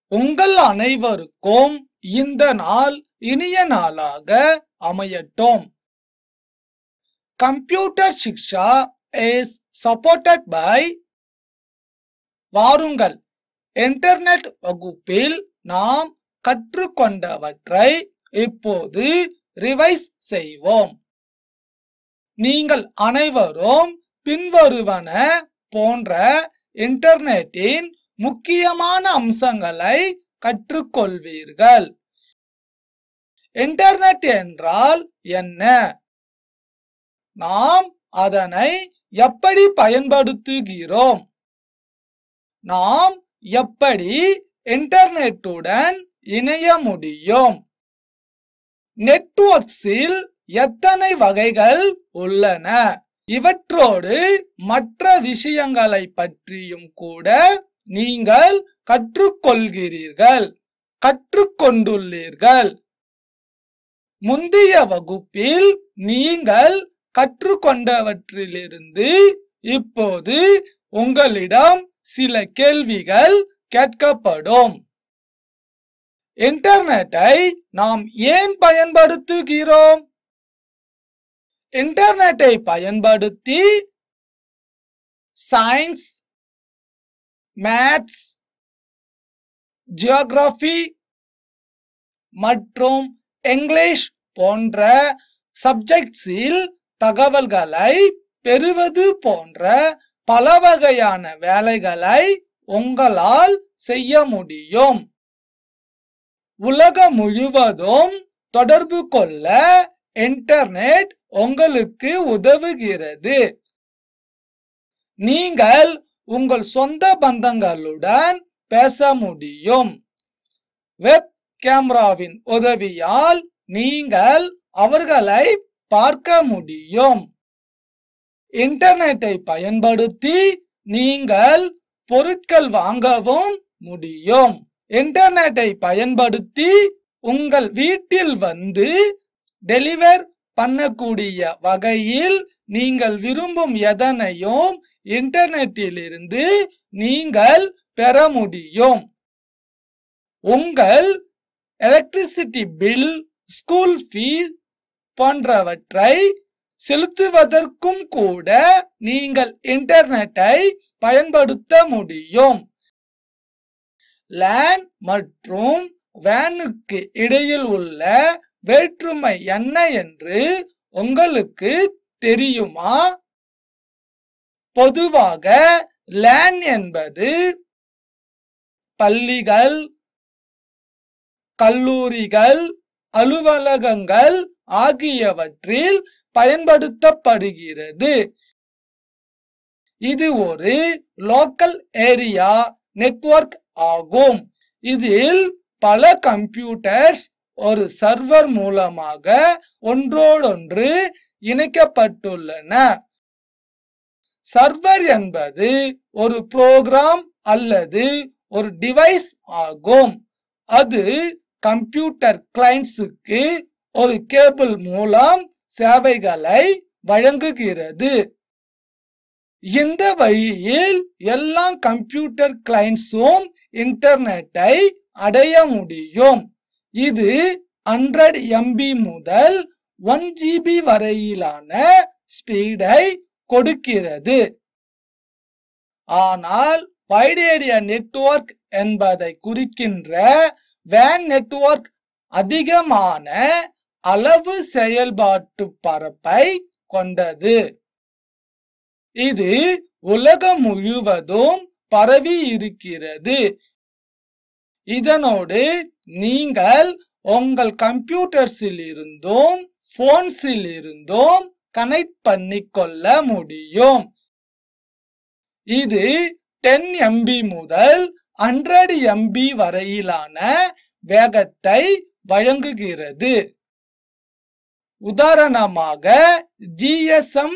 உங்கள் அனைவருக்கும் இந்த நாள் இனிய நாளாக அமையட்டும் computer Shiksha is supported by வாருங்கள் இன்டர்நெட் வகுப்பில் நாம் கற்றுக்கொண்டவற்றை இப்போது ரிவைஸ் செய்வோம் நீங்கள் அனைவரும் பின்வருவன போன்ற இன்டர்நெட்டின் முக்கியமான அம்சங்களை கற்றுக்கொள்வீர்கள் இன்டர்நெட் என்றால் என்ன நாம் அதனை எப்படி பயன்படுத்துகிறோம் நாம் எப்படி இன்டர்நெட்டுடன் இணைய முடியும் நெட்வொர்க்ஸில் எத்தனை வகைகள் உள்ளன இவற்றோடு மற்ற விஷயங்களை பற்றியும் கூட நீங்கள் கற்றுக்கொள்கிறீர்கள் கற்றுக்கொண்டுள்ளீர்கள் முந்தைய வகுப்பில் நீங்கள் கற்றுக்கொண்டவற்றிலிருந்து இப்போது உங்களிடம் சில கேள்விகள் கேட்கப்படும் இன்டர்நெட்டை நாம் ஏன் பயன்படுத்துகிறோம் இன்டர்நெட்டை பயன்படுத்தி சயின்ஸ் மேத்ஸ் ஜியோகிராஃபி மற்றும் இங்கிலீஷ் போன்ற சப்ஜெக்ட்ஸில் தகவல்களை பெறுவது போன்ற பல வகையான வேலைகளை உங்களால் செய்ய முடியும் உலகம் முழுவதும் தொடர்பு கொள்ள இன்டர்நெட் உங்களுக்கு உதவுகிறது நீங்கள் உங்கள் சொந்த பந்தங்களுடன் பேச முடியும் வெப் கேமராவின் உதவியால் நீங்கள் அவர்களை பார்க்க முடியும் இன்டர்நெட்டை பயன்படுத்தி நீங்கள் பொருட்கள் வாங்கவும் முடியும் இன்டர்நெட்டை பயன்படுத்தி உங்கள் வீட்டில் வந்து டெலிவர் பண்ணக்கூடிய வகையில் நீங்கள் விரும்பும் எதனையும் இன்டர்நெட்டிலிருந்து நீங்கள் பெற முடியும் உங்கள் எலக்ட்ரிசிட்டி பில் ஸ்கூல் ஃபீஸ் போன்றவற்றை செலுத்துவதற்கும் கூட நீங்கள் இன்டர்நெட்டை பயன்படுத்த முடியும் லேன் மற்றும் வேனுக்கு இடையில் உள்ள வேற்றுமை என்ன என்று உங்களுக்கு தெரியுமா பொதுவாக லேன் என்பது பள்ளிகள் கல்லூரிகள் அலுவலகங்கள் ஆகியவற்றில் பயன்படுத்தப்படுகிறது இது ஒரு லோக்கல் ஏரியா நெட்வொர்க் ஆகும் இதில் பல கம்ப்யூட்டர்ஸ் ஒரு சர்வர் மூலமாக ஒன்றோடொன்று இணைக்கப்பட்டுள்ளன சர்வர் என்பது ஒரு புரோகிராம் அல்லது ஒரு டிவைஸ் ஆகும் அது கம்ப்யூட்டர் கிளைண்ட்ஸுக்கு ஒரு கேபிள் மூலம் சேவைகளை வழங்குகிறது இந்த வழியில் எல்லா கம்ப்யூட்டர் கிளைண்ட்ஸும் இன்டர்நெட்டை அடைய முடியும் இது ஹண்ட்ரட் எம்பி முதல் ஒன் ஜிபி வரையிலான ஸ்பீடை கொடுக்கிறது ஆனால் வைட் ஏரியா நெட்வொர்க் என்பதை குறிக்கின்ற வேன் நெட்வொர்க் அதிகமான அளவு செயல்பாட்டு பரப்பை கொண்டது இது உலகம் முழுவதும் பரவி இருக்கிறது இதனோடு நீங்கள் உங்கள் கம்ப்யூட்டர்ஸில் இருந்தும் போன்ஸில் இருந்தும் கனெக்ட் பண்ணிக்கொள்ள முடியும் இது டென் எம்பி முதல் ஹண்ட்ரட் எம்பி வரையிலான வேகத்தை வழங்குகிறது உதாரணமாக ஜிஎஸ்எம்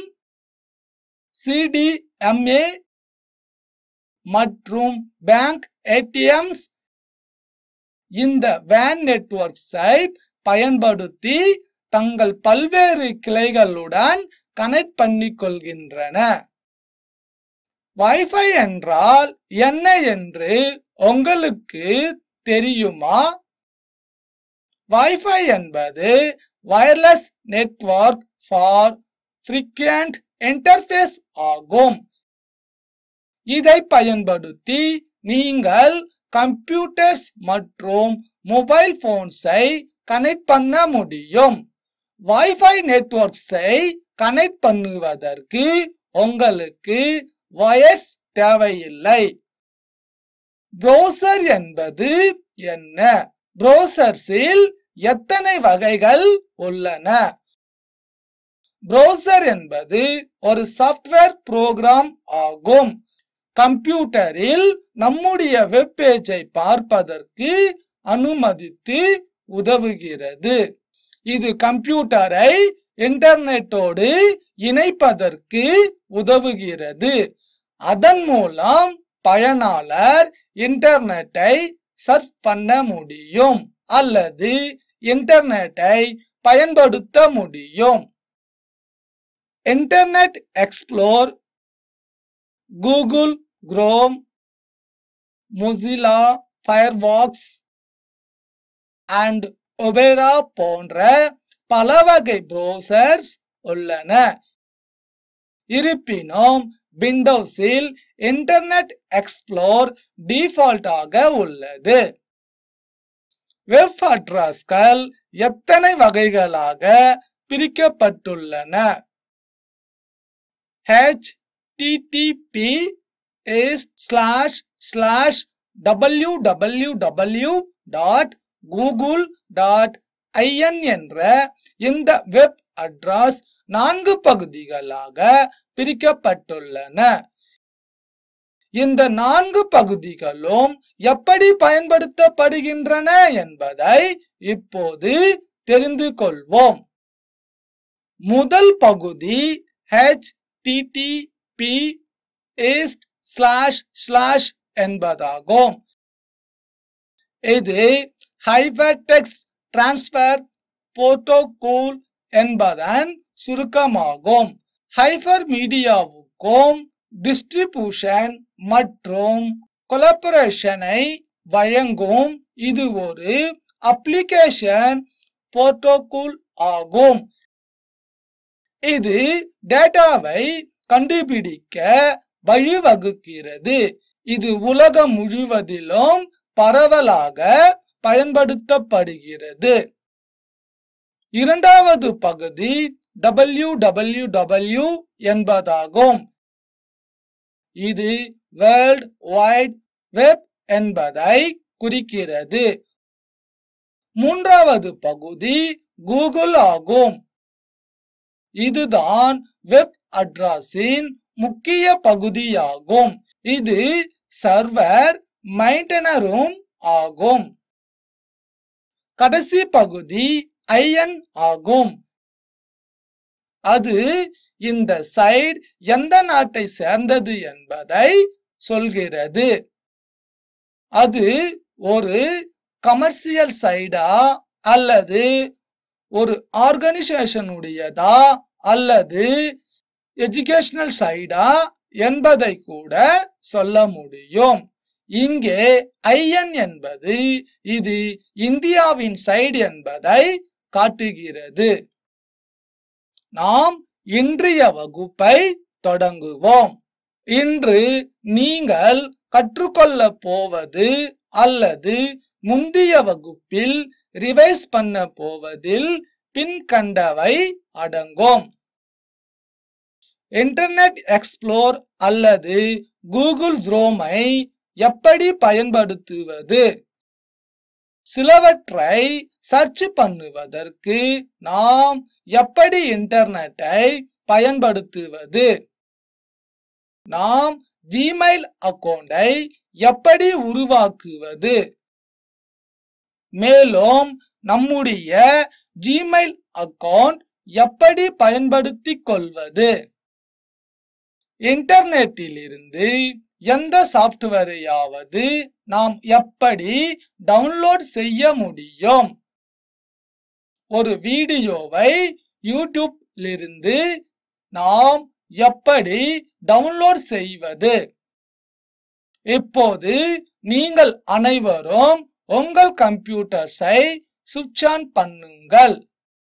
சிடிஎம்ஏ மற்றும் பேங்க் ஏடிஎம்ஸ் இந்த வேன் நெட்வொர்க்ஸை பயன்படுத்தி தங்கள் பல்வேறு கிளைகளுடன் கனெக்ட் பண்ணிக்கொள்கின்றன வைஃபை என்றால் என்ன என்று உங்களுக்கு தெரியுமா வைஃபை என்பது wireless network for frequent interface ஆகும் இதை பயன்படுத்தி நீங்கள் கம்ப்யூட்டர்ஸ் மற்றும் மொபைல் போன்ஸை கனெக்ட் பண்ண முடியும் வைஃபை நெட்வொர்க்ஸை கனெக்ட் பண்ணுவதற்கு உங்களுக்கு வயர்ஸ் தேவையில்லை ப்ரௌசர் என்பது என்ன ப்ரௌசர்ஸில் எத்தனை வகைகள் உள்ளன ப்ரௌசர் என்பது ஒரு சாஃப்ட்வேர் புரோகிராம் ஆகும் கம்ப்யூட்டரில் நம்முடைய வெப் பேஜை பார்ப்பதற்கு அனுமதித்து உதவுகிறது இது கம்ப்யூட்டரை இன்டர்நெட்டோடு இணைப்பதற்கு உதவுகிறது அதன் மூலம் பயனாளர் இன்டர்நெட்டை சர்ச் பண்ண முடியும் அல்லது இன்டர்நெட்டை பயன்படுத்த முடியும் internet explore Google Chrome Mozilla Firefox and Opera போன்ற பல வகை ப்ரௌசர்ஸ் உள்ளன இருப்பினும் விண்டோஸில் இன்டர்நெட் எக்ஸ்ப்ளோர் டிஃபால்ட்டாக உள்ளது வெப் அட்ரஸ்கள் எத்தனை வகைகளாக பிரிக்கப்பட்டுள்ளன http is slash slash www dot Google dot IN என்ற இந்த வெப் அட்ரஸ் நான்கு பகுதிகளாக பிரிக்கப்பட்டுள்ளன இந்த நான்கு பகுதிகளும் எப்படி பயன்படுத்தப்படுகின்றன என்பதை இப்போது தெரிந்து கொள்வோம் முதல் பகுதி http is slash slash என்பதாகும் இது ஹைபர்டெக்ஸ்ட் டிரான்ஸ்பர் புரோட்டோகால் என்பதன் சுருக்கமாகும் ஹைபர் மீடியாவுக்கும் டிஸ்ட்ரிபியூஷன் மற்றும் கொலபரேஷனை வழங்கும் இது ஒரு அப்ளிகேஷன் புரோட்டோகால் ஆகும் இது டேட்டாவை கண்டுபிடிக்க வழிவகுக்கிறது இது உலகம் முழுவதிலும் பரவலாக பயன்படுத்தப்படுகிறது இரண்டாவது பகுதி www என்பதாகும் இது வேர்ல்ட் வைட் வெப் என்பதை குறிக்கிறது மூன்றாவது பகுதி கூகுள் ஆகும் இதுதான் வெப் அட்ரஸின் முக்கிய பகுதியாகும் இது சர்வர் மெயின்டெனரும் ஆகும் கடைசி பகுதி ஐஎன் ஆகும் அது இந்த சைட் எந்த நாட்டை சேர்ந்தது என்பதை சொல்கிறது அது ஒரு கமர்ஷியல் சைடா அல்லது ஒரு ஆர்கனைசேஷனுடையதா அல்லது எஜுகேஷனல் சைடா என்பதை கூட சொல்ல முடியும் இங்கே ஐஎன் என்பது இது இந்தியாவின் சைடு என்பதை காட்டுகிறது நாம் இன்றைய வகுப்பை தொடங்குவோம் இன்று நீங்கள் கற்றுக்கொள்ள போவது அல்லது முந்தைய வகுப்பில் ரிவைஸ் பண்ண போவதில் பின்கண்டவை அடங்கும் இன்டர்நெட் எக்ஸ்ப்ளோர் அல்லது கூகுள் க்ரோமை எப்படி பயன்படுத்துவது சிலவற்றை சர்ச் பண்ணுவதற்கு நாம் எப்படி இன்டர்நெட்டை பயன்படுத்துவது நாம் ஜிமெயில் அக்கவுண்டை எப்படி உருவாக்குவது மேலும் நம்முடைய ஜிமெயில் அக்கவுண்ட் எப்படி பயன்படுத்திக் கொள்வது இன்டர்நெட்டில் இருந்து எந்த சாப்ட்வேரையாவது நாம் எப்படி டவுன்லோட் செய்ய முடியும் ஒரு வீடியோவை யூடியூப்லிருந்து நாம் எப்படி டவுன்லோட் செய்வது இப்போது நீங்கள் அனைவரும் உங்கள் கம்ப்யூட்டர்ஸை சுவிட்ச் ஆன் பண்ணுங்கள்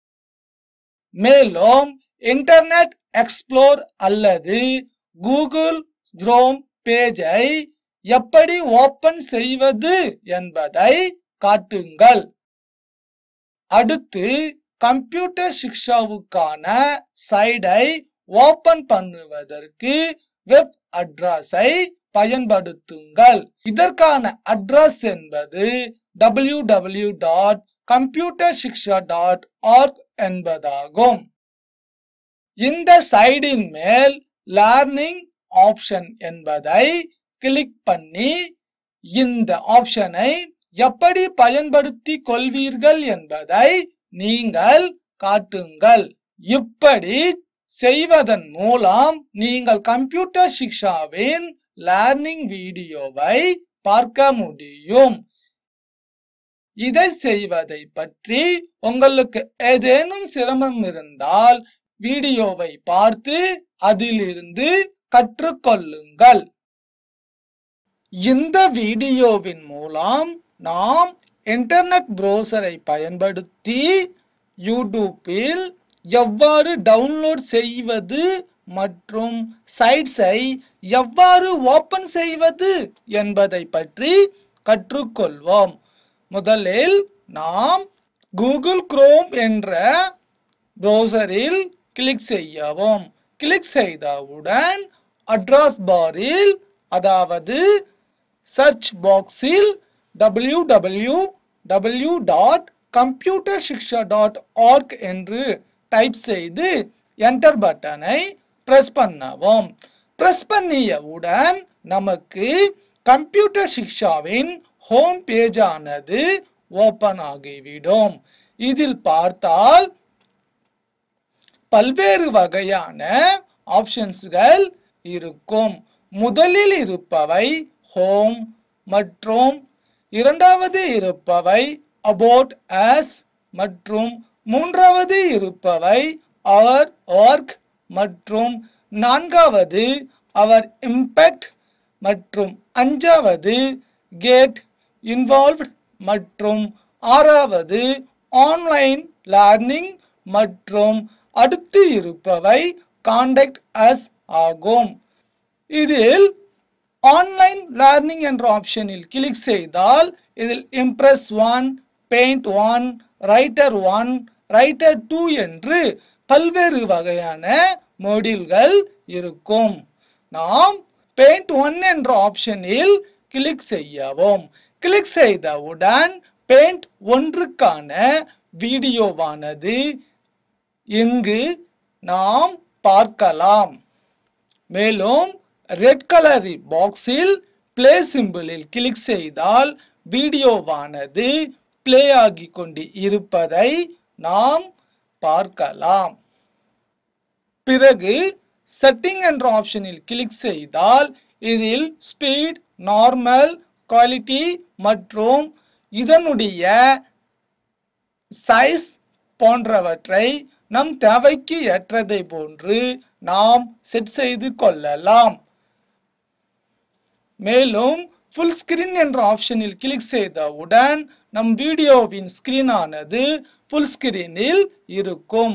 மேலும் இன்டர்நெட் எக்ஸ்ப்ளோர் அல்லது கூகுள் குரோம் பேஜை எப்படி ஓபன் செய்வது என்பதை காட்டுங்கள் அடுத்து கம்ப்யூட்டர் சிக்ஷாவுக்கான சைடை ஓபன் பண்ணுவதற்கு வெப் அட்ரஸை பயன்படுத்துங்கள் இதற்கான அட்ரஸ் என்பது W W dot computer Shiksha dot org என்பதாகும் இந்த சைடின் மேல் லேர்னிங் ஆப்ஷன் என்பதை கிளிக் பண்ணி இந்த ஆப்ஷனை எப்படி பயன்படுத்தி கொள்வீர்கள் என்பதை நீங்கள் காட்டுங்கள் இப்படி செய்வதன் மூலம் நீங்கள் கம்ப்யூட்டர் சிக்ஷாவின் லேர்னிங் வீடியோவை பார்க்க முடியும் இதை செய்வதை பற்றி உங்களுக்கு ஏதேனும் சிரமம் இருந்தால் வீடியோவை பார்த்து அதிலிருந்து கற்றுக்கொள்ளுங்கள் இந்த வீடியோவின் மூலம் நாம் இன்டர்நெட் ப்ரௌசரை பயன்படுத்தி யூடியூப்பில் எவ்வாறு டவுன்லோட் செய்வது மற்றும் சைட்ஸை எவ்வாறு ஓபன் செய்வது என்பதை பற்றி கற்றுக்கொள்வோம் முதலில் நாம் கூகுள் குரோம் என்ற ப்ரௌசரில் கிளிக் செய்யவும் கிளிக் செய்தவுடன் அட்ரஸ் பாரில் அதாவது சர்ச் பாக்ஸில் W W W dot computer Shiksha dot org என்று டைப் செய்து என்டர் பட்டனை பிரஸ் பண்ணவும் பிரஸ் பண்ணியவுடன் நமக்கு கம்ப்யூட்டர் சிக்ஷாவின் ஹோம் பேஜ் ஆனது ஓபன் ஆகிவிடும் இதில் பார்த்தால் பல்வேறு வகையான ஆப்ஷன்ஸ்கள் இருக்கும் முதலில் இருப்பவை ஹோம் மற்றும் இரண்டாவது இருப்பவை அபவுட் அஸ் மற்றும் மூன்றாவது இருப்பவை அவர் ஒர்க் மற்றும் நான்காவது அவர் இம்பேக்ட் மற்றும் அஞ்சாவது கேட் இன்வால்வ்ட் மற்றும் ஆறாவது ஆன்லைன் லேர்னிங் மற்றும் அடுத்து இருப்பவை காண்டக்ட் அஸ் ஆகும் இதில் ஆன்லைன் லேர்னிங் என்ற ஆப்ஷனில் கிளிக் செய்தால் இதில் impress one paint one writer one writer two என்று பல்வேறு வகையான மொடியூல்கள் இருக்கும் நாம் பெயிண்ட் ஒன் என்ற ஆப்ஷனில் கிளிக் செய்யவும் கிளிக் செய்தவுடன் பெயிண்ட் ஒன்றுக்கான வீடியோவானது இங்கு நாம் பார்க்கலாம் மேலும் ரெட் கலர் பாக்ஸில் பிளே சிம்பிளில் கிளிக் செய்தால் வீடியோவானது பிளே ஆகி கொண்டு இருப்பதை நாம் பார்க்கலாம் பிறகு செட்டிங் என்ற ஆப்ஷனில் கிளிக் செய்தால் இதில் ஸ்பீட் நார்மல் குவாலிட்டி மற்றும் இதனுடைய சைஸ் போன்றவற்றை நம் தேவைக்கு ஏற்றதை போன்று நாம் செட் செய்து கொள்ளலாம் மேலும் ஃபுல் ஸ்கிரீன் என்ற ஆப்ஷனில் கிளிக் செய்தவுடன் நம் வீடியோவின் ஸ்கிரீன் ஆனது ஃபுல் ஸ்கிரீனில் இருக்கும்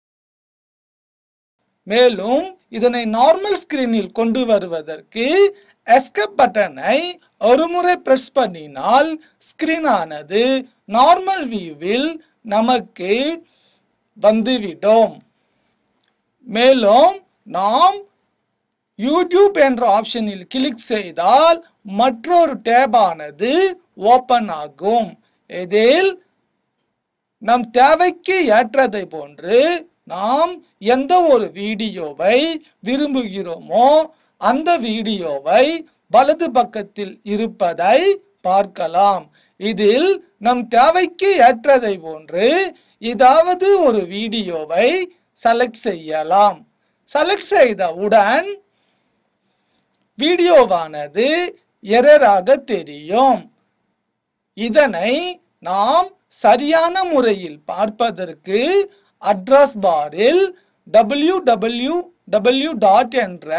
மேலும் இதனை நார்மல் ஸ்கிரீனில் கொண்டு வருவதற்கு எஸ்கேப் பட்டனை ஒருமுறை பிரஸ் பண்ணினால் ஸ்கிரீன் ஆனது நார்மல் வியூவில் நமக்கு வந்துவிடும் மேலும் நாம் யூடியூப் என்ற ஆப்ஷனில் கிளிக் செய்தால் மற்றொரு டேபானது ஓபன் ஆகும் இதில் நம் தேவைக்கு ஏற்றதை போன்று நாம் எந்த ஒரு வீடியோவை விரும்புகிறோமோ அந்த வீடியோவை வலது பக்கத்தில் இருப்பதை பார்க்கலாம் இதில் நம் தேவைக்கு ஏற்றதை போன்று ஏதாவது ஒரு வீடியோவை செலக்ட் செய்யலாம் செலக்ட் செய்தவுடன் வீடியோவானது எரராக தெரியும் இதனை நாம் சரியான முறையில் பார்ப்பதற்கு அட்ரஸ் பாரில் டபிள்யூ டபிள்யூ டபிள்யூ டாட் என்ற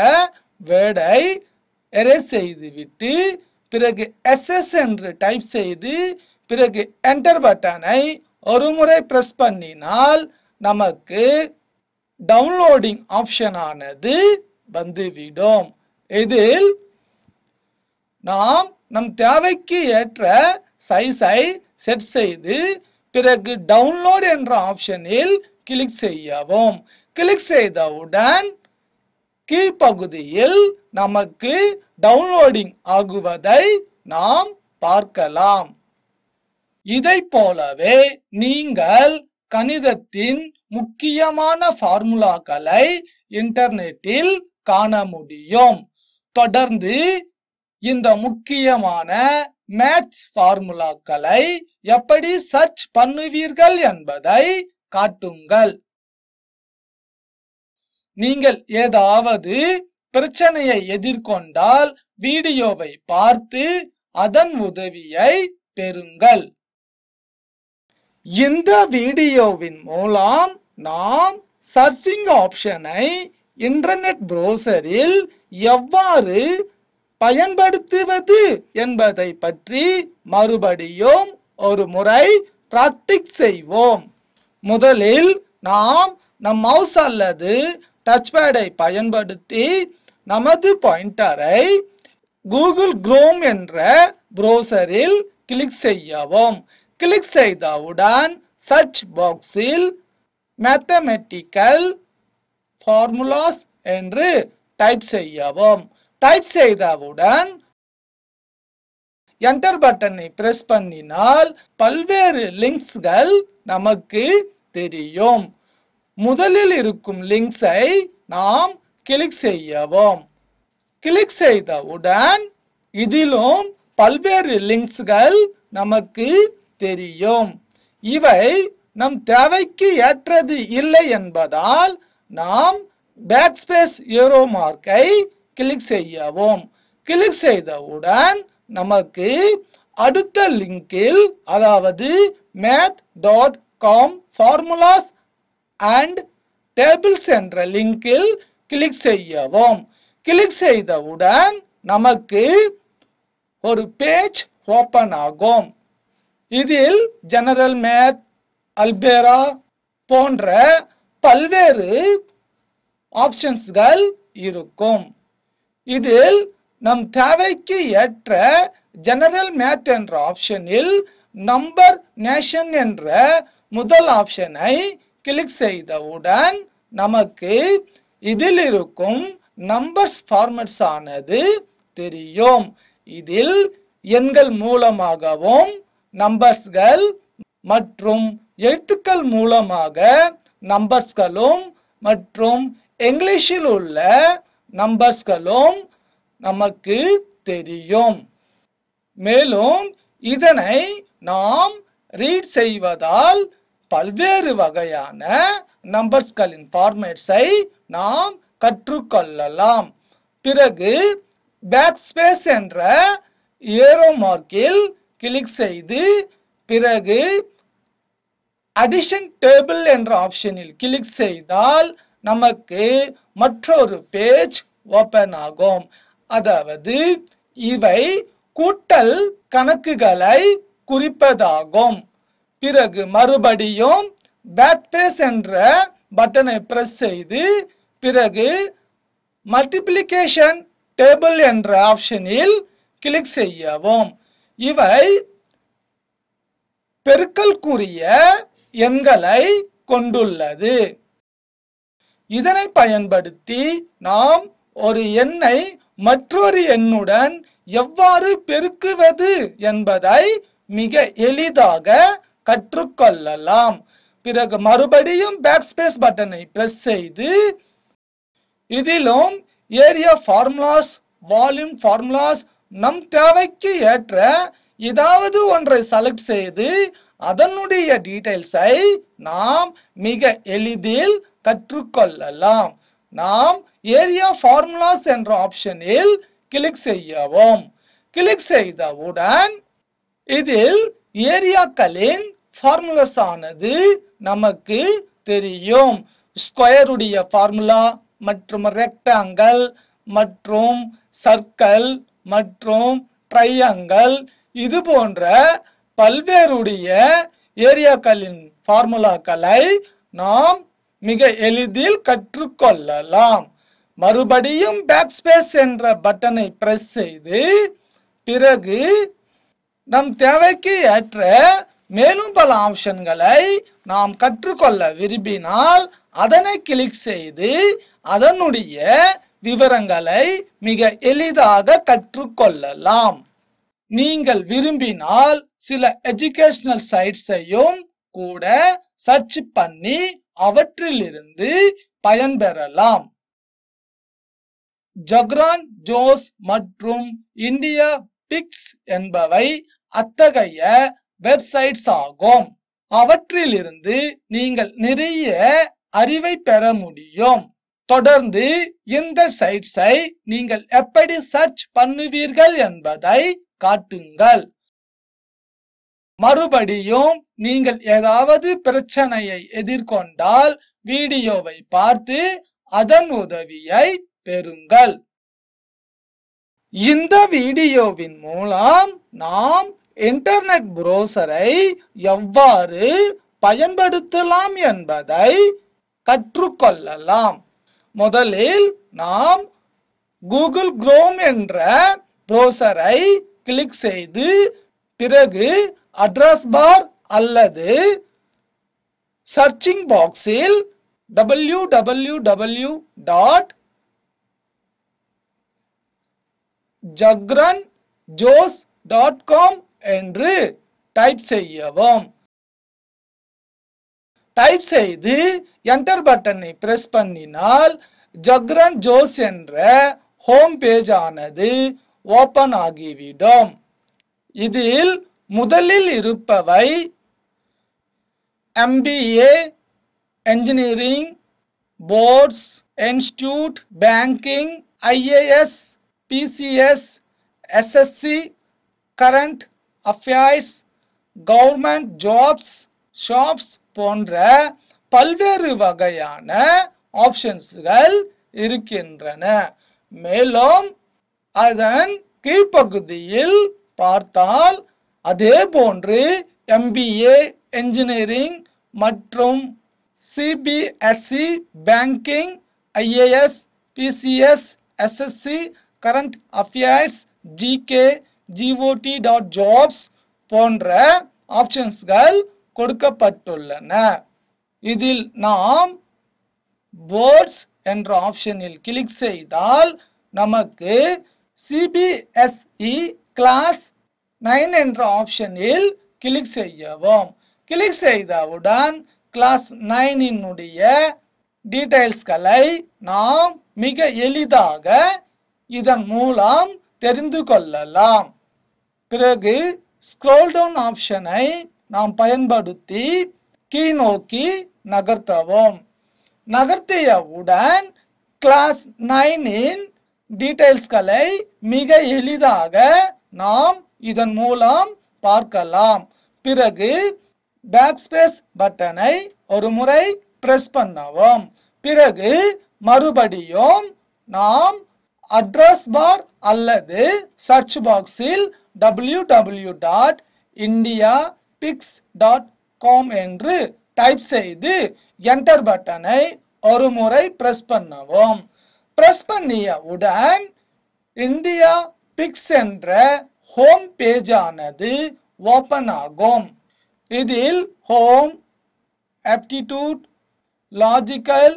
வேர்டை எரேஸ் செய்துவிட்டு பிறகு எஸ்எஸ் என்று டைப் செய்து பிறகு என்டர் பட்டனை ஒரு முறை பிரஸ் பண்ணினால் நமக்கு டவுன்லோடிங் ஆப்ஷன் ஆனது வந்துவிடும் இதில் நாம் நம் தேவைக்கு ஏற்ற சைஸை செட் செய்து பிறகு டவுன்லோட் என்ற ஆப்ஷனில் கிளிக் செய்யவும் கிளிக் செய்தவுடன் கீழ்ப்பகுதியில் நமக்கு டவுன்லோடிங் ஆகுவதை நாம் பார்க்கலாம் இதை போலவே நீங்கள் கணிதத்தின் முக்கியமான ஃபார்முலாக்களை இன்டர்நெட்டில் காண முடியும் தொடர்ந்து இந்த முக்கியமான மேத்ஸ் ஃபார்முலாக்களை எப்படி சர்ச் பண்ணுவீர்கள் என்பதை காட்டுங்கள் நீங்கள் ஏதாவது பிரச்சனையை எதிர்கொண்டால் வீடியோவை பார்த்து அதன் உதவியை பெறுங்கள் இந்த வீடியோவின் மூலம் நாம் சர்ச்சிங் ஆப்ஷனை இன்டர்நெட் ப்ரௌசரில் எவ்வாறு பயன்படுத்துவது என்பதை பற்றி மறுபடியும் ஒரு முறை பிராக்டிஸ் செய்வோம் முதலில் நாம் நம் மவுஸ் அல்லது டச்பேடை பயன்படுத்தி நமது பாயிண்டரை கூகுள் குரோம் என்ற ப்ரௌசரில் கிளிக் செய்யவும் கிளிக் செய்தவுடன் சர்ச் பாக்ஸில் மேத்தமெட்டிக்கல் ஃபார்முலாஸ் என்று டைப் செய்யவும் டைப் செய்தவுடன் என்டர் பட்டனை பிரஸ் பண்ணினால் பல்வேறு லிங்க்ஸ்கள் நமக்கு தெரியும் முதலில் இருக்கும் லிங்க்ஸை நாம் கிளிக் செய்யவும் கிளிக் செய்தவுடன் இதிலும் பல்வேறு லிங்க்ஸ்கள் நமக்கு தெரியும் இவை நம் தேவைக்கு ஏற்றது இல்லை என்பதால் நாம் பேக்ஸ்பேஸ் ஏரோ மார்க்கை கிளிக் செய்யவும் கிளிக் செய்தவுடன் நமக்கு அடுத்த லிங்கில் அதாவது math dot com formulas and tables என்ற லிங்கில் கிளிக் செய்யவும் கிளிக் செய்தவுடன் நமக்கு ஒரு பேஜ் ஓப்பன் ஆகும் இதில் ஜெனரல் மேத் அல்பேரா போன்ற பல்வேறு ஆப்ஷன்ஸ்கள் இருக்கும் இதில் நம் தேவைக்கு ஏற்ற ஜெனரல் மேத் என்ற ஆப்ஷனில் நம்பர் நேஷன் என்ற முதல் ஆப்ஷனை கிளிக் செய்தவுடன் நமக்கு இதில் இருக்கும் நம்பர்ஸ் ஃபார்மட்ஸ் ஆனது தெரியும் இதில் எண்கள் மூலமாகவும் நம்பர்ஸ்கள் மற்றும் எழுத்துக்கள் மூலமாக நம்பர்ஸ்களும் மற்றும் இங்கிலீஷில் உள்ள நம்பர்ஸ்களும் நமக்கு தெரியும் மேலும் இதனை நாம் ரீட் செய்வதால் பல்வேறு வகையான நம்பர்ஸ்களின் ஃபார்மேட்ஸை நாம் கற்றுக்கொள்ளலாம் பிறகு பேக்ஸ்பேஸ் என்ற ஏரோ மார்க்கில் கிளிக் செய்து பிறகு அடிஷன் டேபிள் என்ற ஆப்ஷனில் கிளிக் செய்தால் நமக்கு மற்றொரு பேஜ் ஓப்பன் ஆகும் அதாவது இவை கூட்டல் கணக்குகளை குறிப்பதாகும் பிறகு மறுபடியும் பேக்பேஸ் என்ற பட்டனை பிரஸ் செய்து பிறகு மல்டிப்ளிகேஷன் டேபிள் என்ற ஆப்ஷனில் கிளிக் செய்யவும் இவை பெருக்கல்குரிய எண்களை கொண்டுள்ளது இதனை பயன்படுத்தி நாம் ஒரு எண்ணை மற்றொரு எண்ணுடன் எவ்வாறு பெருக்குவது என்பதை மிக எளிதாக கற்றுக்கொள்ளலாம் பிறகு மறுபடியும் பேக்ஸ்பேஸ் பட்டனை பிரஸ் செய்து இதிலும் ஏரியா ஃபார்முலாஸ் வால்யூம் ஃபார்முலாஸ் நம் தேவைக்கு ஏற்ற ஏதாவது ஒன்றை செலக்ட் செய்து அதனுடைய டீடைல்ஸை நாம் மிக எளிதில் கற்றுக்கொள்ளலாம் நாம் ஏரியா ஃபார்முலாஸ் என்ற ஆப்ஷனில் கிளிக் செய்யவும் கிளிக் செய்தவுடன் இதில் ஏரியாக்களின் ஃபார்முலாஸ் ஆனது நமக்கு தெரியும் ஸ்கொயருடைய ஃபார்முலா மற்றும் ரெக்டாங்கிள் மற்றும் சர்க்கிள் மற்றும் ட்ரையாங்கிள் இது போன்ற பல்வேறுடைய ஏரியாக்களின் ஃபார்முலாக்களை நாம் மிக எளிதில் கற்றுக்கொள்ளலாம் மறுபடியும் பேக் ஸ்பேஸ் என்ற பட்டனை பிரஸ் செய்து பிறகு நம் தேவைக்கு ஏற்ற மேலும் பல ஆப்ஷன்களை நாம் கற்றுக்கொள்ள விரும்பினால் அதனை கிளிக் செய்து அதனுடைய விவரங்களை மிக எளிதாக கற்றுக்கொள்ளலாம் நீங்கள் விரும்பினால் சில எஜுகேஷனல் சைட்ஸையும் கூட சர்ச் பண்ணி அவற்றிலிருந்து பயன்பெறலாம் ஜக்ரான் ஜோஸ் மற்றும் இந்தியா பிக்ஸ் என்பவை அத்தகைய வெப்சைட்ஸ் ஆகும் அவற்றிலிருந்து நீங்கள் நிறைய அறிவை பெற முடியும் தொடர்ந்து இந்த சைட்ஸை நீங்கள் எப்படி சர்ச் பண்ணுவீர்கள் என்பதை காட்டுங்கள் மறுபடியும் நீங்கள் ஏதாவது பிரச்சனையை எதிர்கொண்டால் வீடியோவை பார்த்து அதன் உதவியை பெறுங்கள் இந்த வீடியோவின் மூலம் நாம் இன்டர்நெட் புரோசரை எவ்வாறு பயன்படுத்தலாம் என்பதை கற்றுக்கொள்ளலாம் முதலில் நாம் கூகுள் குரோம் என்ற ப்ரோசரை கிளிக் செய்து பிறகு அட்ரஸ் பார் அல்லது சர்ச்சிங் பாக்ஸில் W W W dot Jagran Josh dot com என்று டைப் செய்யவும் டைப் செய்து என்டர் பட்டனை பிரஸ் பண்ணினால் ஜக்ரன் ஜோஸ் என்ற ஹோம் பேஜ் ஆனது ஓபன் ஆகிவிடும் இதில் முதலில் இருப்பவை MBA engineering boards institute banking IAS PCS SSC current affairs government jobs shops போன்ற பல்வேறு வகையான ஆப்ஷன்ஸ்கள் இருக்கின்றன மேலும் அதன் கீழ்ப்பகுதியில் பார்த்தால் அதே போன்று எம்பிஏ என்ஜினியரிங் மற்றும் CBSE banking IAS PCS SSC current affairs GK GOT dot jobs போன்ற ஆப்ஷன்ஸ்கள் கொடுக்கப்பட்டுள்ளன இதில் நாம் போர்ட்ஸ் என்ற ஆப்ஷனில் கிளிக் செய்தால் நமக்கு சிபிஎஸ்இ கிளாஸ் நைன் என்ற ஆப்ஷனில் கிளிக் செய்யவும் கிளிக் செய்தவுடன் கிளாஸ் நைனினுடைய டீடைல்ஸ்களை நாம் மிக எளிதாக இதன் மூலம் தெரிந்து கொள்ளலாம் பிறகு ஸ்க்ரோல் டவுன் ஆப்ஷனை நாம் பயன்படுத்தி கீழ் நோக்கி நகர்த்தவும் நகர்த்தியவுடன் கிளாஸ் நைனின் டீடைல்ஸ்களை மிக எளிதாக நாம் இதன் மூலம் பார்க்கலாம் பிறகு பேக்ஸ்பேஸ் பட்டனை ஒரு முறை பிரஸ் பண்ணவும் பிறகு மறுபடியும் நாம் அட்ரஸ் பார் அல்லது சர்ச் பாக்ஸில் W W dot India Bix dot com என்று டைப் செய்து என்டர் பட்டனை ஒரு முறை பிரஸ் பண்ணவும் பிரஸ் பண்ணியவுடன் இந்தியா பிக்ஸ் என்ற ஹோம் பேஜ் ஆனது ஓபன் ஆகும் இதில் home aptitude logical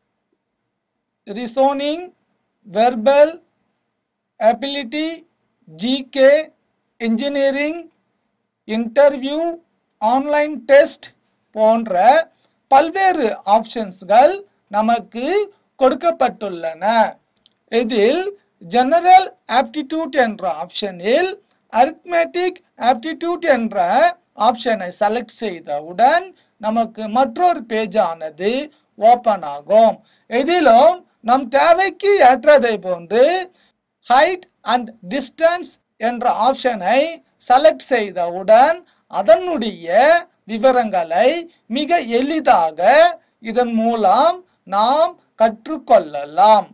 reasoning verbal ability GK engineering interview online test போன்ற பல்வேறு ஆப்ஷன்ஸ்கள் நமக்கு கொடுக்கப்பட்டுள்ளன இதில் ஜெனரல் ஆப்டிடியூட் என்ற ஆப்ஷனில் அரித்மெட்டிக் ஆப்டிடியூட் என்ற ஆப்ஷனை செலக்ட் செய்தவுடன் நமக்கு மற்றொரு பேஜ் ஆனது ஓபன் ஆகும் இதிலும் நம் தேவைக்கு ஏற்றதை போன்று ஹைட் அண்ட் டிஸ்டன்ஸ் என்ற ஆப்ஷனை செலக்ட் செய்தவுடன் அதனுடைய விவரங்களை மிக எளிதாக இதன் மூலம் நாம் கற்றுக்கொள்ளலாம்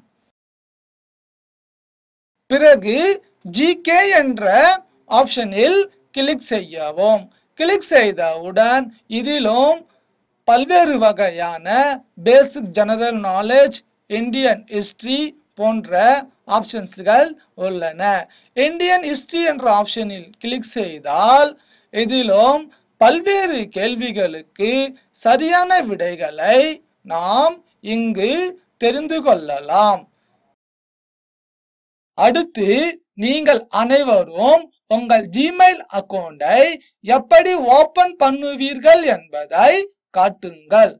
பிறகு ஜிகே என்ற ஆப்ஷனில் கிளிக் செய்யவும் கிளிக் செய்தவுடன் இதிலும் பல்வேறு வகையான basic general knowledge Indian history போன்ற ஆப்ஷன்ஸ்கள் உள்ளன இந்தியன் ஹிஸ்டரி என்ற ஆப்ஷனில் கிளிக் செய்தால் இதிலும் பல்வேறு கேள்விகளுக்கு சரியான விடைகளை நாம் இங்கு தெரிந்து கொள்ளலாம் அடுத்து நீங்கள் அனைவரும் உங்கள் ஜிமெயில் அக்கவுண்டை எப்படி ஓபன் பண்ணுவீர்கள் என்பதை காட்டுங்கள்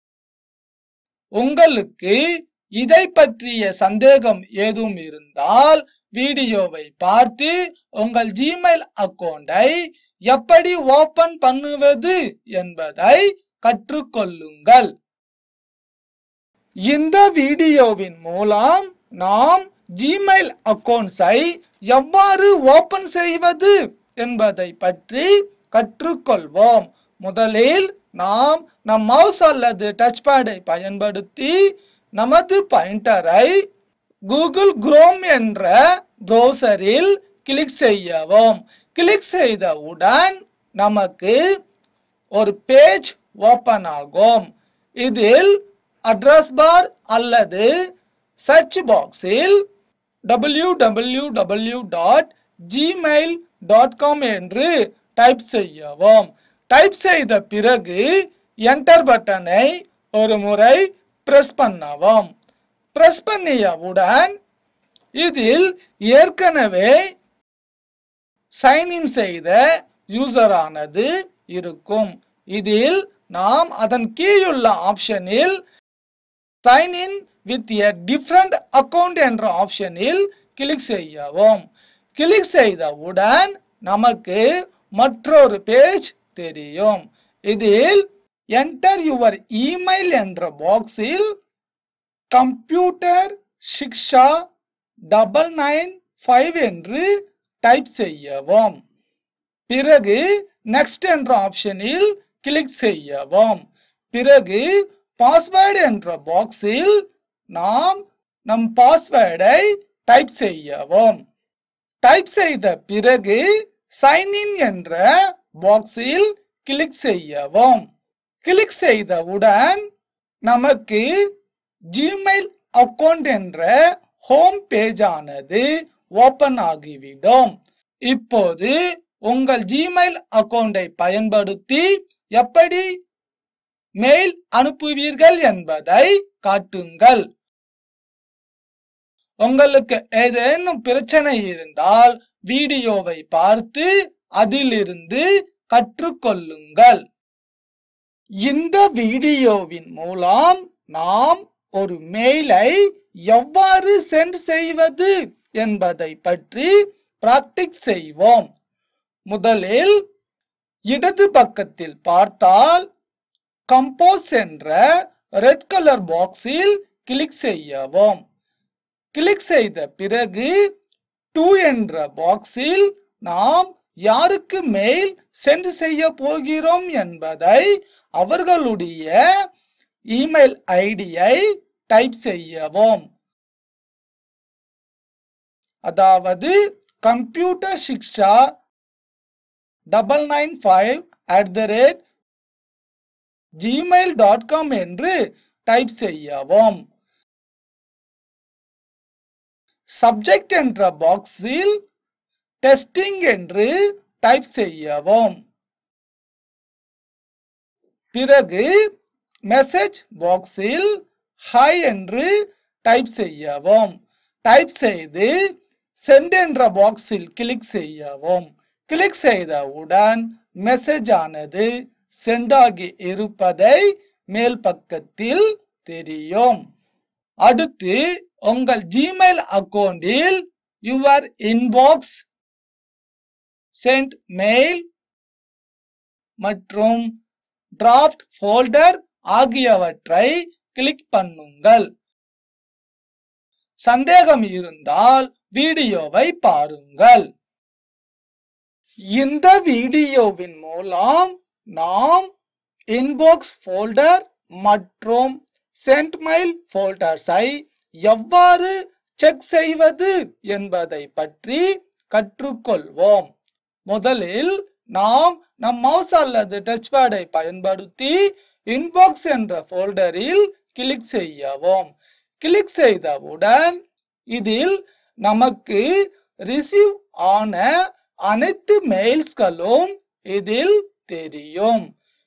உங்களுக்கு இதை பற்றிய சந்தேகம் ஏதும் இருந்தால் வீடியோவை பார்த்து உங்கள் ஜிமெயில் அக்கவுண்டை எப்படி ஓபன் பண்ணுவது என்பதை கற்றுக்கொள்ளுங்கள் இந்த வீடியோவின் மூலம் நாம் ஜிமெயில் அக்கவுண்ட்ஸை எவ்வாறு ஓபன் செய்வது என்பதை பற்றி கற்றுக்கொள்வோம் முதலில் நாம் நம் மவுஸ் அல்லது டச் பேடை பயன்படுத்தி நமது பாயிண்டரை கூகுள் குரோம் என்ற ப்ரௌசரில் கிளிக் செய்யவும் கிளிக் செய்தவுடன் நமக்கு ஒரு பேஜ் ஓபன் ஆகும் இதில் அட்ரஸ் பார் அல்லது சர்ச் பாக்ஸில் W W W dot Gmail dot com என்று டைப் செய்யவும் டைப் செய்த பிறகு என்டர் பட்டனை ஒரு முறை பிரஸ் பண்ணவும் பிரஸ் பண்ணியவுடன் இதில் ஏற்கனவே சைன்இன் செய்த யூசரானது இருக்கும் இதில் நாம் அதன் கீழுள்ள ஆப்ஷனில் sign in with a different account என்ற ஆப்ஷனில் கிளிக் செய்யவும் கிளிக் செய்தவுடன் நமக்கு மற்றொரு பேஜ் தெரியும் இதில் என்டர் யுவர் இமெயில் என்ற பாக்ஸில் computer Shiksha double nine five என்று டைப் செய்யவும் பிறகு நெக்ஸ்ட் என்ற ஆப்ஷனில் கிளிக் செய்யவும் பிறகு பாஸ்வேர்டு என்ற பாக்ஸில் நாம் நம் பாஸ்வேர்டை டைப் செய்யவும் டைப் செய்த பிறகு சைன் இன் என்ற பாக்ஸில் கிளிக் செய்யவும் கிளிக் செய்தவுடன் நமக்கு ஜிமெயில் அக்கவுண்ட் என்ற ஹோம் பேஜ் ஆனது ஓபன் ஆகிவிடும் இப்போது உங்கள் ஜிமெயில் அக்கவுண்டை பயன்படுத்தி எப்படி மெயில் அனுப்புவீர்கள் என்பதை காட்டுங்கள் உங்களுக்கு ஏதேனும் பிரச்சனை இருந்தால் வீடியோவை பார்த்து அதிலிருந்து கற்றுக்கொள்ளுங்கள் இந்த வீடியோவின் மூலம் நாம் ஒரு மெயிலை எவ்வாறு சென்ட் செய்வது என்பதை பற்றி பிராக்டிஸ் செய்வோம் முதலில் இடது பக்கத்தில் பார்த்தால் கம்போஸ் என்ற ரெட் கலர் பாக்ஸில் கிளிக் செய்யவும் கிளிக் செய்த பிறகு டூ என்ற பாக்ஸில் நாம் யாருக்கு மெயில் சென்ட் செய்ய போகிறோம் என்பதை அவர்களுடைய இமெயில் ஐடியை டைப் செய்யவும் அதாவது computer Shiksha double nine five at the rate Gmail dot com என்று டைப் செய்யவும் சப்ஜெக்ட் என்ற பாக்ஸில் டெஸ்டிங் என்று டைப் செய்யவும் பிறகு மெசேஜ் பாக்ஸில் ஹாய் என்று டைப் செய்யவும் டைப் செய்து சென்ட் என்ற பாக்ஸில் கிளிக் செய்யவும் கிளிக் செய்தவுடன் மெசேஜ் ஆனது சென்ட் ஆகி இருப்பதை மேல் பக்கத்தில் தெரியும் அடுத்து உங்கள் ஜிமெயில் அக்கவுண்டில் யுவர் இன்பாக்ஸ் சென்ட் மெயில் மற்றும் டிராஃப்ட் ஃபோல்டர் ஆகியவற்றை கிளிக் பண்ணுங்கள் சந்தேகம் இருந்தால் வீடியோவை பாருங்கள் இந்த வீடியோவின் மூலம் நாம் இன்பாக்ஸ் ஃபோல்டர் மற்றும் சென்ட் மெயில் ஃபோல்டர்ஸை எவ்வாறு செக் செய்வது என்பதை பற்றி கற்றுக்கொள்வோம் முதலில் நாம் நம் மவுஸ் அல்லது டச் பேடை பயன்படுத்தி இன்பாக்ஸ் என்ற ஃபோல்டரில் கிளிக் செய்யவும் கிளிக் செய்தவுடன் இதில் நமக்கு ரிசீவ் ஆன அனைத்து மெயில்ஸ்களும் இதில் தெரியும்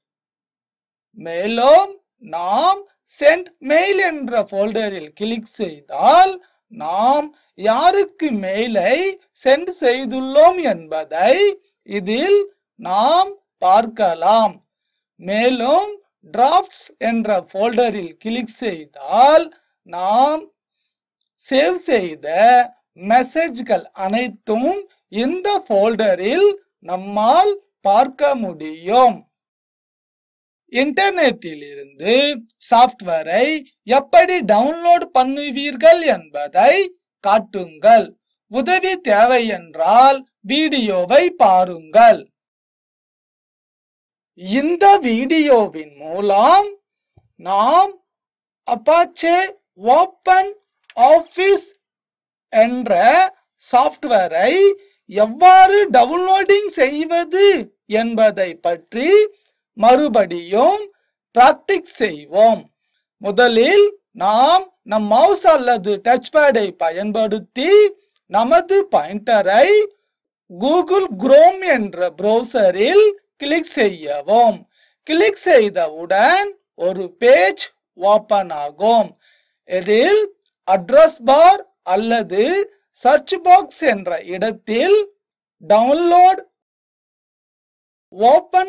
மேலும் நாம் சென்ட் மெயில் என்ற ஃபோல்டரில் கிளிக் செய்தால் நாம் யாருக்கு மெயிலை சென்ட் செய்துள்ளோம் என்பதை இதில் நாம் பார்க்கலாம் மேலும் டிராஃப்ட்ஸ் என்ற ஃபோல்டரில் கிளிக் செய்தால் நாம் சேவ் செய்த மெசேஜ்கள் அனைத்தும் இந்த ஃபோல்டரில் நம்மால் பார்க்க முடியும் இன்டர்நெட்டில் இருந்து சாஃப்ட்வேரை எப்படி டவுன்லோட் பண்ணுவீர்கள் என்பதை காட்டுங்கள் உதவி தேவை என்றால் வீடியோவை பாருங்கள் இந்த வீடியோவின் மூலம் நாம் அப்பாச்சே ஓப்பன் ஆஃபீஸ் என்ற சாஃப்ட்வேரை எவ்வாறு டவுன்லோடிங் செய்வது என்பதை பற்றி மறுபடியும் பிராக்டிஸ் செய்வோம் முதலில் நாம் நம் மவுஸ் அல்லது டச் பேடை பயன்படுத்தி நமது பாயிண்டரை கூகுள் குரோம் என்ற ப்ரௌசரில் கிளிக் செய்யவும் கிளிக் செய்தவுடன் ஒரு பேஜ் ஓபன் ஆகும் இதில் அட்ரஸ் பார் அல்லது சர்ச் பாக்ஸ் என்ற இடத்தில் டவுன்லோட் ஓபன்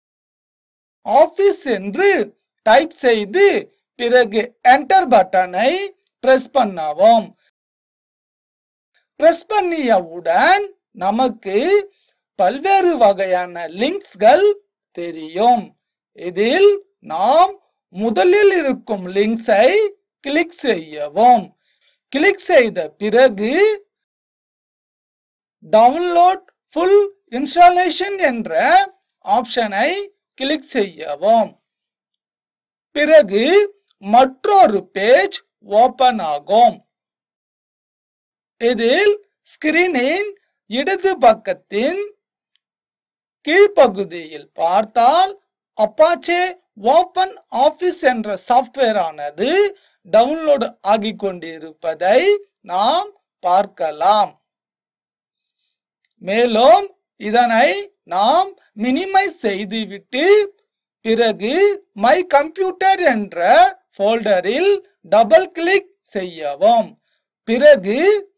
ஆபீஸ் என்று டைப் செய்து பிறகு என்டர் பட்டனை பிரஸ் பண்ணவும் பிரஸ் பண்ணியவுடன் நமக்கு பல்வேறு வகையான லிங்க்ஸ்கள் தெரியும் இதில் நாம் முதலில் இருக்கும் லிங்க்ஸை கிளிக் செய்யவும் கிளிக் செய்த பிறகு டவுன்லோட் ஃபுல் இன்ஸ்டாலேஷன் என்ற ஆப்ஷனை கிளிக் செய்யவும் பிறகு மற்றொரு பேஜ் ஓபன் ஆகும் இதில் ஸ்கிரீனின் இடது பக்கத்தின் கீழ்ப்பகுதியில் பார்த்தால் அப்பாச்சே ஓபன் ஆபீஸ் என்ற சாஃப்ட்வேர் ஆனது டவுன்லோட் ஆகிக் கொண்டிருப்பதை நாம் பார்க்கலாம் மேலும் இதனை நாம் மினிமைஸ் செய்துவிட்டு பிறகு மை கம்ப்யூட்டர் என்ற ஃபோல்டரில் டபுள் கிளிக் செய்யவும் பிறகு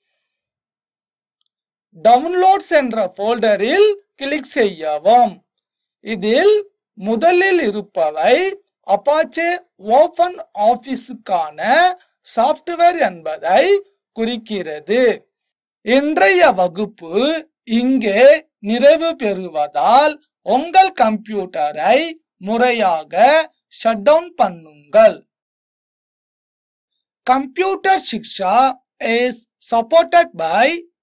டவுன்லோட்ஸ் என்ற ஃபோல்டரில் கிளிக் செய்யவும் இதில் முதலில் இருப்பவை அப்பாச்சே ஓபன் ஆபீஸுக்கான சாஃப்ட்வேர் என்பதை குறிக்கிறது இன்றைய வகுப்பு இங்கே நிறைவு பெறுவதால் உங்கள் கம்ப்யூட்டரை முறையாக ஷட் டவுன் பண்ணுங்கள் computer Shiksha is supported by